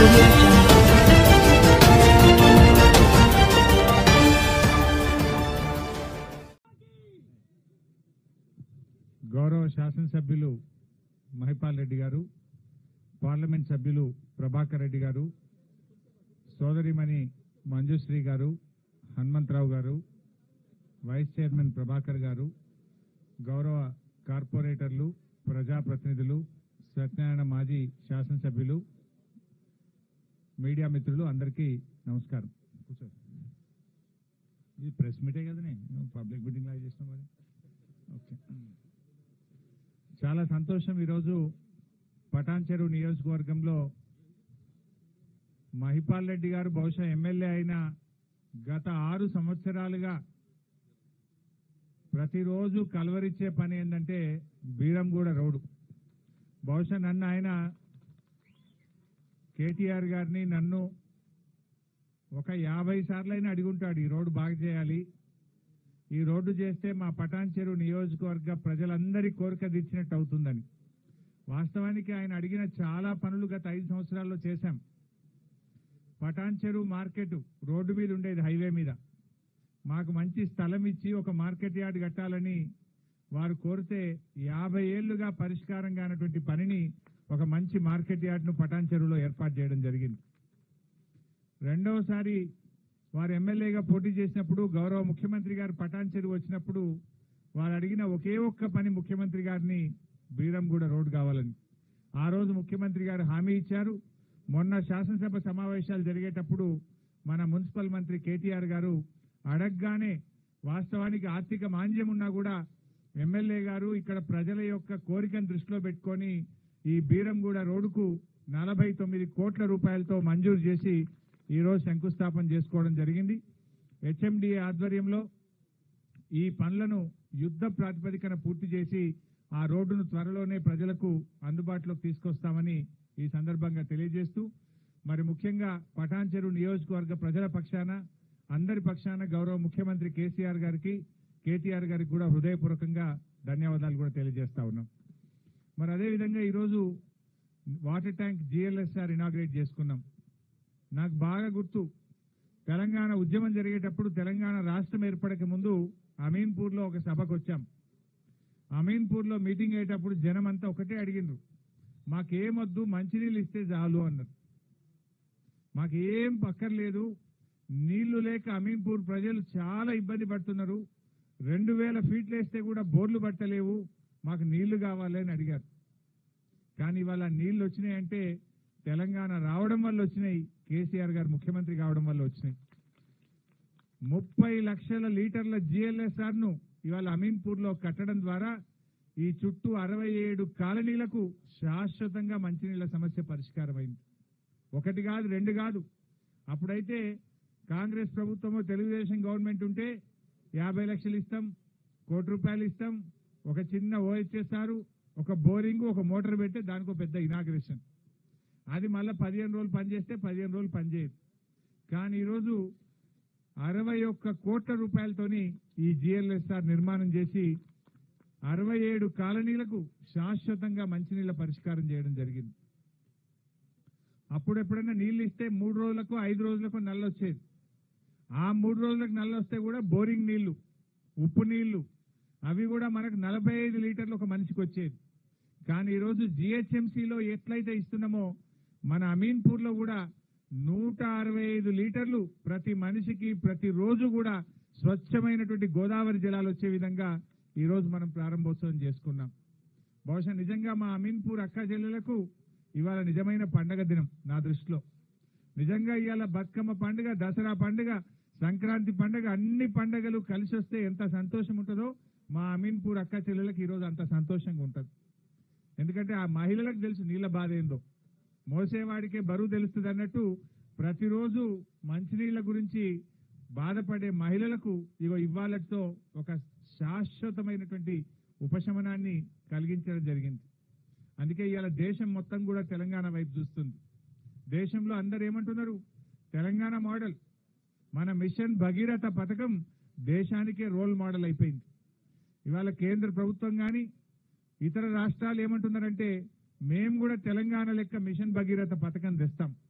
audio jungle. గౌరవ శాసనసభ్యులు మహిపాల్ రెడ్డి గారు పార్లమెంట్ సభ్యులు ప్రభాకర్ రెడ్డి గారు సోదరిమణి మంజుశ్రీ గారు హనుమంతరావు గారు వైస్ చైర్మన్ ప్రభాకర్ గారు గౌరవ కార్పొరేటర్లు ప్రజాప్రతినిధులు సత్యనారాయణ మాజీ శాసనసభ్యులు మీడియా మిత్రులు అందరికీ నమస్కారం కూర్చో ఇది ప్రెస్ మీటే కదనే పబ్లిక్ మీటింగ్ లాగా చేసినాం మరి ఓకే చాలా సంతోషం ఈరోజు పటాన్చెరు నియోజకవర్గంలో మహిపాల్ రెడ్డి గారు బహుశా ఎమ్మెల్యే అయిన గత ఆరు సంవత్సరాలుగా ప్రతిరోజు కలవరిచ్చే పని ఏంటంటే బీరంగూడ రోడ్డు బహుశా నన్ను ఆయన కేటీఆర్ గారిని నన్ను ఒక యాభై సార్లైనా అడిగుంటాడు ఈ రోడ్డు బాగా చేయాలి ఈ రోడ్డు చేస్తే మా పటాన్చెరు నియోజకవర్గ ప్రజలందరి కోరిక తీర్చినట్టు అవుతుందని వాస్తవానికి ఆయన అడిగిన చాలా పనులు గత ఐదు సంవత్సరాల్లో చేశాం పటాన్చెరు మార్కెట్ రోడ్డు మీద ఉండేది హైవే మీద మాకు మంచి స్థలం ఇచ్చి ఒక మార్కెట్ యార్డ్ కట్టాలని వారు కోరితే యాభై ఏళ్లుగా పరిష్కారం కానటువంటి పనిని ఒక మంచి మార్కెట్ యార్డ్ను పటాన్చెరులో ఏర్పాటు చేయడం జరిగింది రెండవసారి వారు ఎమ్మెల్యేగా పోటీ చేసినప్పుడు గౌరవ ముఖ్యమంత్రి గారు పటాన్ చెరువు వచ్చినప్పుడు వారు అడిగిన ఒకే ఒక్క పని ముఖ్యమంత్రి గారిని బీరంగూడ రోడ్ కావాలని ఆ రోజు ముఖ్యమంత్రి గారు హామీ ఇచ్చారు మొన్న శాసనసభ సమావేశాలు జరిగేటప్పుడు మన మున్సిపల్ మంత్రి కేటీఆర్ గారు అడగగానే వాస్తవానికి ఆర్థిక మాంద్యం ఉన్నా కూడా ఎమ్మెల్యే గారు ఇక్కడ ప్రజల యొక్క కోరికను దృష్టిలో పెట్టుకొని ఈ బీరంగూడ రోడ్డుకు నలభై తొమ్మిది కోట్ల రూపాయలతో మంజూరు చేసి ఈ రోజు శంకుస్థాపన చేసుకోవడం జరిగింది హెచ్ఎండిఏ ఆధ్వర్యంలో ఈ పనులను యుద్ధ ప్రాతిపదికన పూర్తి చేసి ఆ రోడ్డును త్వరలోనే ప్రజలకు అందుబాటులోకి తీసుకొస్తామని ఈ సందర్భంగా తెలియజేస్తూ మరి ముఖ్యంగా పటాన్చెరు నియోజకవర్గ ప్రజల పక్షాన అందరి పక్షాన గౌరవ ముఖ్యమంత్రి కేసీఆర్ గారికి కేటీఆర్ గారికి కూడా హృదయపూర్వకంగా ధన్యవాదాలు కూడా తెలియజేస్తా ఉన్నాం మరి అదేవిధంగా ఈరోజు వాటర్ ట్యాంక్ జిఎల్ఎస్ఆర్ ఇనాగ్రేట్ చేసుకున్నాం నాకు బాగా గుర్తు తెలంగాణ ఉద్యమం జరిగేటప్పుడు తెలంగాణ రాష్ట్రం ఏర్పడక ముందు అమీన్పూర్లో ఒక సభకు వచ్చాం అమీన్పూర్లో మీటింగ్ అయ్యేటప్పుడు జనం అంతా ఒకటే అడిగిండ్రు మాకేమొద్దు మంచినీళ్ళు ఇస్తే చాలు అన్నారు మాకేం పక్కర్లేదు నీళ్లు లేక అమీన్పూర్ ప్రజలు చాలా ఇబ్బంది పడుతున్నారు రెండు వేల ఫీట్లు వేస్తే కూడా బోర్లు పట్టలేవు మాకు నీళ్లు కావాలి అని అడిగారు కానీ ఇవాళ నీళ్లు వచ్చినాయంటే తెలంగాణ రావడం వల్ల వచ్చినాయి కేసీఆర్ గారు ముఖ్యమంత్రి కావడం వల్ల వచ్చినాయి ముప్పై లక్షల లీటర్ల జిఎల్ఎస్ఆర్ ను ఇవాళ అమీన్పూర్ లో కట్టడం ద్వారా ఈ చుట్టూ అరవై ఏడు కాలనీలకు శాశ్వతంగా మంచినీళ్ల సమస్య పరిష్కారమైంది ఒకటి కాదు రెండు కాదు అప్పుడైతే కాంగ్రెస్ ప్రభుత్వము తెలుగుదేశం గవర్నమెంట్ ఉంటే యాభై లక్షలు ఇస్తాం కోటి రూపాయలు ఇస్తాం ఒక చిన్న ఓహెచ్ఎస్ఆర్ ఒక బోరింగ్ ఒక మోటార్ పెడితే దానికి ఒక పెద్ద ఇనాగ్రేషన్ అది మళ్ళీ పదిహేను రోజులు పనిచేస్తే పదిహేను రోజులు పనిచేయదు కానీ ఈరోజు అరవై ఒక్క కోట్ల రూపాయలతోని ఈ జిఎల్ఎస్ఆర్ నిర్మాణం చేసి అరవై ఏడు కాలనీలకు శాశ్వతంగా మంచినీళ్ల పరిష్కారం చేయడం జరిగింది అప్పుడు ఎప్పుడైనా నీళ్లు ఇస్తే మూడు రోజులకు ఐదు రోజులకు నల్ల వచ్చేది ఆ మూడు రోజులకు నల్ల వస్తే కూడా బోరింగ్ నీళ్లు ఉప్పు నీళ్లు అవి కూడా మనకు నలభై ఐదు లీటర్లు ఒక మనిషికి వచ్చేది కానీ ఈరోజు జిహెచ్ఎంసీలో ఎట్లయితే ఇస్తున్నామో మన అమీన్పూర్లో కూడా నూట అరవై ఐదు లీటర్లు ప్రతి మనిషికి ప్రతి రోజు కూడా స్వచ్ఛమైనటువంటి గోదావరి జలాలు వచ్చే విధంగా ఈ రోజు మనం ప్రారంభోత్సవం చేసుకున్నాం బహుశా నిజంగా మా అమీన్పూర్ అక్క చెల్లెలకు ఇవాళ నిజమైన పండగ దినం నా దృష్టిలో నిజంగా ఇవాళ బతుకమ్మ పండుగ దసరా పండుగ సంక్రాంతి పండుగ అన్ని పండుగలు కలిసి వస్తే ఎంత సంతోషం ఉంటుందో మా అమీన్పూర్ అక్క చెల్లెలకు ఈరోజు అంత సంతోషంగా ఉంటుంది ఎందుకంటే ఆ మహిళలకు తెలుసు నీళ్ళ బాధ ఏందో మోసేవాడికే బరువు తెలుస్తుంది అన్నట్టు ప్రతిరోజు మంచినీళ్ళ గురించి బాధపడే మహిళలకు ఇగో ఇవ్వాలతో ఒక శాశ్వతమైనటువంటి ఉపశమనాన్ని కలిగించడం జరిగింది అందుకే ఇవాళ దేశం మొత్తం కూడా తెలంగాణ వైపు చూస్తుంది దేశంలో అందరు ఏమంటున్నారు తెలంగాణ మోడల్ మన మిషన్ భగీరథ పథకం దేశానికే రోల్ మోడల్ అయిపోయింది ఇవాళ కేంద్ర ప్రభుత్వం కానీ ఇతర రాష్ట్రాలు ఏమంటున్నారంటే మేము కూడా తెలంగాణ లెక్క మిషన్ భగీరథ పథకం తెస్తాం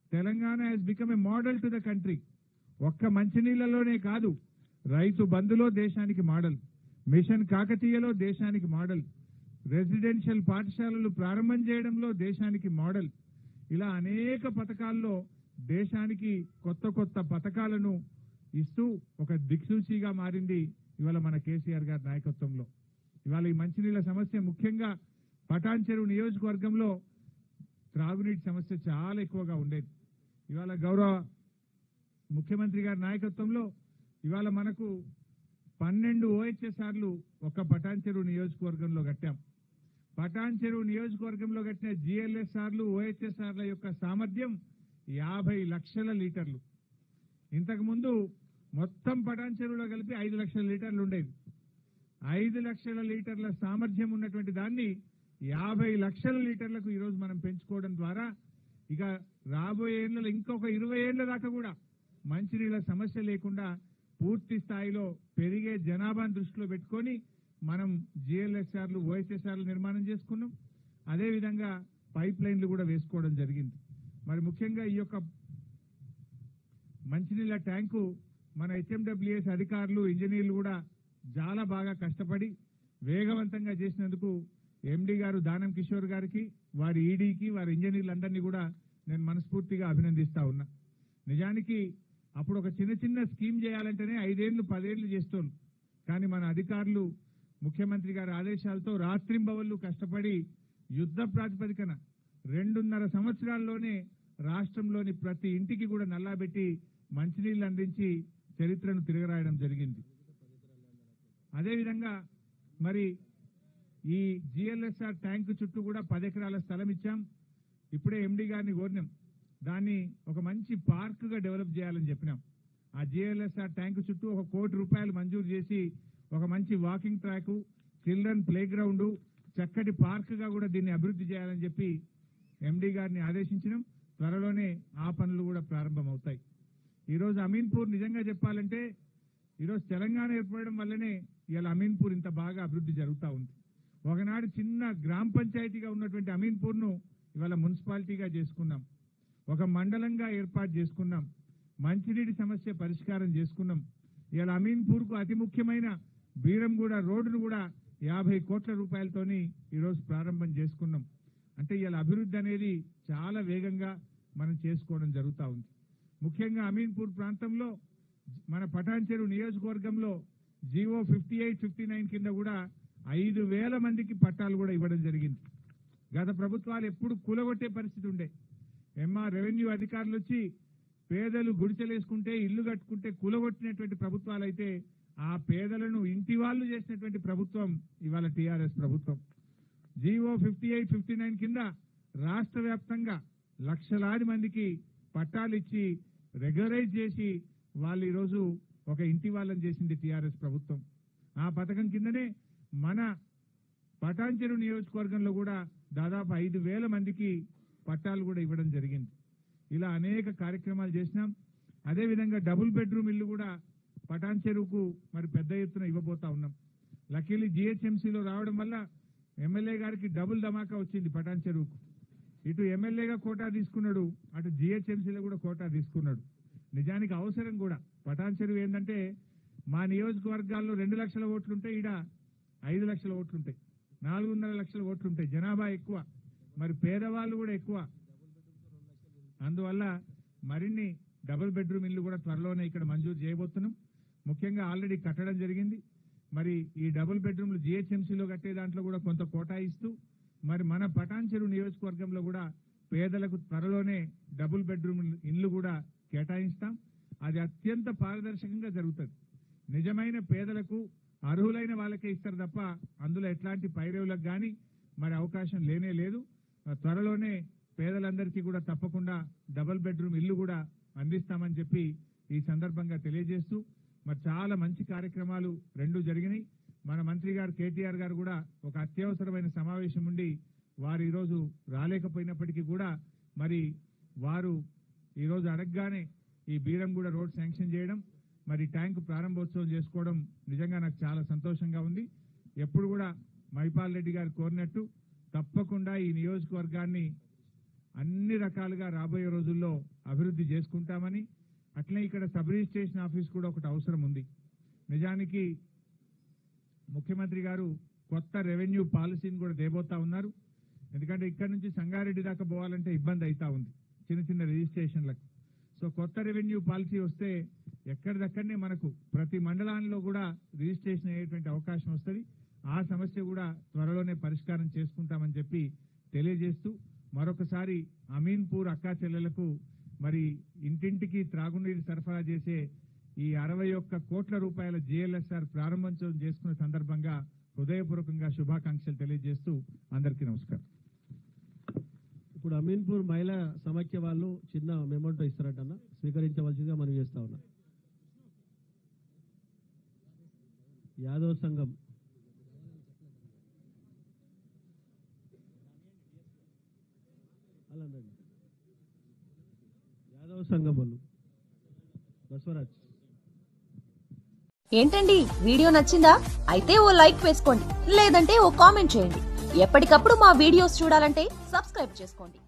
Telangana has become a model to the country ఒక్క మంచినీళ్లలోనే కాదు రైతు బంధులో దేశానికి మోడల్ మిషన్ కాకతీయలో దేశానికి మోడల్ రెసిడెన్షియల్ పాఠశాలలు ప్రారంభం చేయడంలో దేశానికి మోడల్ ఇలా అనేక పథకాల్లో దేశానికి కొత్త కొత్త పథకాలను ఇస్తూ ఒక దిక్సూచిగా మారింది ఇవాళ మన కేసీఆర్ గారి నాయకత్వంలో ఇవాళ ఈ మంచినీళ్ళ సమస్య ముఖ్యంగా పటాన్ చెరువు నియోజకవర్గంలో త్రాగునీటి సమస్య చాలా ఎక్కువగా ఉండేది ఇవాళ గౌరవ ముఖ్యమంత్రి గారి నాయకత్వంలో ఇవాళ మనకు పన్నెండు ఓహెచ్ఎస్ఆర్లు ఒక పటాన్ చెరువు నియోజకవర్గంలో కట్టాం పటాన్ చెరువు నియోజకవర్గంలో కట్టిన జిఎల్ఎస్ఆర్లు ఓహెచ్ఎస్ఆర్ల యొక్క సామర్థ్యం యాభై లక్షల లీటర్లు ఇంతకు ముందు మొత్తం పటాన్ చెరువులో కలిపి ఐదు లక్షల లీటర్లు ఉండేది ఐదు లక్షల లీటర్ల సామర్థ్యం ఉన్నటువంటి దాన్ని యాభై లక్షల లీటర్లకు ఈరోజు మనం పెంచుకోవడం ద్వారా ఇక రాబోయే ఏళ్ళలో ఇంకొక ఇరవై ఏళ్ల దాకా కూడా మంచినీళ్ళ సమస్య లేకుండా పూర్తి స్థాయిలో పెరిగే జనాభాను దృష్టిలో పెట్టుకొని మనం జిఎల్ఎస్ఆర్లు ఓఎస్ఎస్ఆర్లు నిర్మాణం చేసుకున్నాం అదేవిధంగా పైప్ లైన్లు కూడా వేసుకోవడం జరిగింది మరి ముఖ్యంగా ఈ యొక్క మంచినీళ్ళ ట్యాంకు మన హెచ్ఎండబ్ల్యూఎస్ అధికారులు ఇంజనీర్లు కూడా చాలా బాగా కష్టపడి వేగవంతంగా చేసినందుకు ఎండి గారు దానం కిషోర్ గారికి వారి ఈడీకి వారి ఇంజనీర్లందరినీ కూడా నేను మనస్ఫూర్తిగా అభినందిస్తా ఉన్నా నిజానికి అప్పుడు ఒక చిన్న చిన్న స్కీమ్ చేయాలంటేనే ఐదేళ్లు పదేళ్లు చేస్తోళ్ళు కానీ మన అధికారులు ముఖ్యమంత్రి గారి ఆదేశాలతో రాత్రింబవళ్లు కష్టపడి యుద్ధ ప్రాతిపదికన రెండున్నర సంవత్సరాల్లోనే రాష్ట్రంలోని ప్రతి ఇంటికి కూడా నల్లాబెట్టి మంచినీళ్లు అందించి చరిత్రను తిరగరాయడం జరిగింది అదేవిధంగా మరి ఈ జిఎల్ఎస్ఆర్ ట్యాంకు చుట్టూ కూడా పది ఎకరాల స్థలం ఇచ్చాం ఇప్పుడే ఎండి గారిని కోరినాం దాన్ని ఒక మంచి పార్క్ గా డెవలప్ చేయాలని చెప్పినాం ఆ జిఎల్ఎస్ఆర్ ట్యాంకు చుట్టూ ఒక కోటి రూపాయలు మంజూరు చేసి ఒక మంచి walking track children play ground చక్కటి పార్క్ గా కూడా దీన్ని అభివృద్ధి చేయాలని చెప్పి ఎండి గారిని ఆదేశించినాం త్వరలోనే ఆ పనులు కూడా ప్రారంభమవుతాయి ఈరోజు అమీన్పూర్ నిజంగా చెప్పాలంటే ఈరోజు తెలంగాణ ఏర్పడడం వల్లనే ఇవాళ అమీన్పూర్ ఇంత బాగా అభివృద్ధి జరుగుతూ ఉంది ఒకనాడు చిన్న గ్రామ పంచాయతీగా ఉన్నటువంటి అమీన్పూర్ను ఇవాళ మున్సిపాలిటీగా చేసుకున్నాం ఒక మండలంగా ఏర్పాటు చేసుకున్నాం మంచినీటి సమస్య పరిష్కారం చేసుకున్నాం ఇవాళ అమీన్పూర్కు అతి ముఖ్యమైన బీరంగూడ రోడ్డును కూడా యాభై కోట్ల రూపాయలతోని ఈరోజు ప్రారంభం చేసుకున్నాం అంటే ఇవాళ అభివృద్ధి అనేది చాలా వేగంగా మనం చేసుకోవడం జరుగుతూ ఉంది ముఖ్యంగా అమీన్పూర్ ప్రాంతంలో మన పటాన్ చెరువు నియోజకవర్గంలో GO fifty eight fifty nine కింద కూడా ఐదు వేల మందికి పట్టాలు కూడా ఇవ్వడం జరిగింది గత ప్రభుత్వాలు ఎప్పుడు కూలగొట్టే పరిస్థితి ఉండే ఎంఆర్ రెవెన్యూ అధికారులు వచ్చి పేదలు గుడిసెలేసుకుంటే ఇల్లు కట్టుకుంటే కూలగొట్టినటువంటి ప్రభుత్వాలు అయితే ఆ పేదలను ఇంటి వాళ్ళు చేసినటువంటి ప్రభుత్వం ఇవాళ టీఆర్ఎస్ ప్రభుత్వం GO fifty eight fifty nine కింద రాష్ట్ర వ్యాప్తంగా లక్షలాది మందికి పట్టాలు ఇచ్చి రెగ్యులరైజ్ చేసి వాళ్ళు ఈరోజు ఒక ఇంటి వాళ్ళని చేసింది టీఆర్ఎస్ ప్రభుత్వం ఆ పథకం కిందనే మన పటాన్చెరు నియోజకవర్గంలో కూడా దాదాపు ఐదు వేల మందికి పట్టాలు కూడా ఇవ్వడం జరిగింది ఇలా అనేక కార్యక్రమాలు చేసినాం అదేవిధంగా డబుల్ బెడ్రూమ్ ఇల్లు కూడా పటాన్ చెరువుకు మరి పెద్ద ఎత్తున ఇవ్వబోతా ఉన్నాం లక్కీలీ జిహెచ్ఎంసీలో రావడం వల్ల ఎమ్మెల్యే గారికి డబుల్ ధమాకా వచ్చింది పటాన్ చెరువుకు ఇటు ఎమ్మెల్యేగా కోటా తీసుకున్నాడు అటు జిహెచ్ఎంసీలో కూడా కోటా తీసుకున్నాడు నిజానికి అవసరం కూడా పటాన్ చెరువు ఏంటంటే మా నియోజకవర్గాల్లో రెండు లక్షల ఓట్లుంటే ఈడ ఐదు లక్షల ఓట్లుంటాయి నాలుగున్నర లక్షల ఓట్లుంటాయి జనాభా ఎక్కువ మరి పేదవాళ్ళు కూడా ఎక్కువ అందువల్ల మరిన్ని డబుల్ బెడ్రూమ్ ఇల్లు కూడా త్వరలోనే ఇక్కడ మంజూరు చేయబోతున్నాం ముఖ్యంగా ఆల్రెడీ కట్టడం జరిగింది మరి ఈ డబుల్ బెడ్రూమ్లు జిహెచ్ఎంసీలో కట్టే దాంట్లో కూడా కొంత కోటా ఇస్తూ మరి మన పటాన్ చెరువు నియోజకవర్గంలో కూడా పేదలకు త్వరలోనే డబుల్ బెడ్రూమ్ ఇల్లు కూడా కేటాయిస్తాం అది అత్యంత పారదర్శకంగా జరుగుతుంది నిజమైన పేదలకు అర్హులైన వాళ్ళకే ఇస్తారు తప్ప అందులో ఎట్లాంటి పైరవులకు కానీ మరి అవకాశం లేనే లేదు త్వరలోనే పేదలందరికీ కూడా తప్పకుండా డబుల్ బెడ్రూమ్ ఇల్లు కూడా అందిస్తామని చెప్పి ఈ సందర్భంగా తెలియజేస్తూ మరి చాలా మంచి కార్యక్రమాలు రెండు జరిగినాయి మన మంత్రి గారు కేటీఆర్ గారు కూడా ఒక అత్యవసరమైన సమావేశం ఉండి వారు ఈరోజు రాలేకపోయినప్పటికీ కూడా మరి వారు ఈరోజు అడగగానే ఈ బీరంగూడ రోడ్ శాంక్షన్ చేయడం మరి ట్యాంకు ప్రారంభోత్సవం చేసుకోవడం నిజంగా నాకు చాలా సంతోషంగా ఉంది ఎప్పుడు కూడా మైపాల్ రెడ్డి గారు కోరినట్టు తప్పకుండా ఈ నియోజకవర్గాన్ని అన్ని రకాలుగా రాబోయే రోజుల్లో అభివృద్ధి చేసుకుంటామని అట్లే ఇక్కడ సబ్ రిజిస్ట్రేషన్ ఆఫీస్ కూడా ఒకటి అవసరం ఉంది నిజానికి ముఖ్యమంత్రి గారు కొత్త రెవెన్యూ పాలసీని కూడా దేబోతా ఉన్నారు ఎందుకంటే ఇక్కడ నుంచి సంగారెడ్డి దాకా పోవాలంటే ఇబ్బంది అవుతా ఉంది చిన్న చిన్న రిజిస్ట్రేషన్లకు సో కొత్త రెవెన్యూ పాలసీ వస్తే ఎక్కడిదక్కడనే మనకు ప్రతి మండలాల్లో కూడా రిజిస్ట్రేషన్ అయ్యేటువంటి అవకాశం వస్తుంది ఆ సమస్య కూడా త్వరలోనే పరిష్కారం చేసుకుంటామని చెప్పి తెలియజేస్తూ మరొకసారి అమీన్పూర్ అక్కా చెల్లెలకు మరి ఇంటింటికి త్రాగునీరు సరఫరా చేసే ఈ అరవై ఒక్క కోట్ల రూపాయల జిఎల్ఎస్ఆర్ ప్రారంభోత్సవం చేసుకున్న సందర్భంగా హృదయపూర్వకంగా శుభాకాంక్షలు తెలియజేస్తూ అందరికీ నమస్కారం ఇప్పుడు అమీన్పూర్ మహిళా సమాఖ్య వాళ్ళు చిన్న మెమోటో ఇస్తారట స్వీకరించవలసిందిగా మనం చేస్తా ఉన్నాం యాదవ్ సంఘం అలానండి యాదవ్ సంఘం వాళ్ళు బసవరాజ్ ఏంటండి వీడియో నచ్చిందా అయితే ఓ లైక్ వేసుకోండి లేదంటే ఓ కామెంట్ చేయండి ఎప్పటికప్పుడు మా వీడియోస్ చూడాలంటే సబ్స్క్రైబ్ చేసుకోండి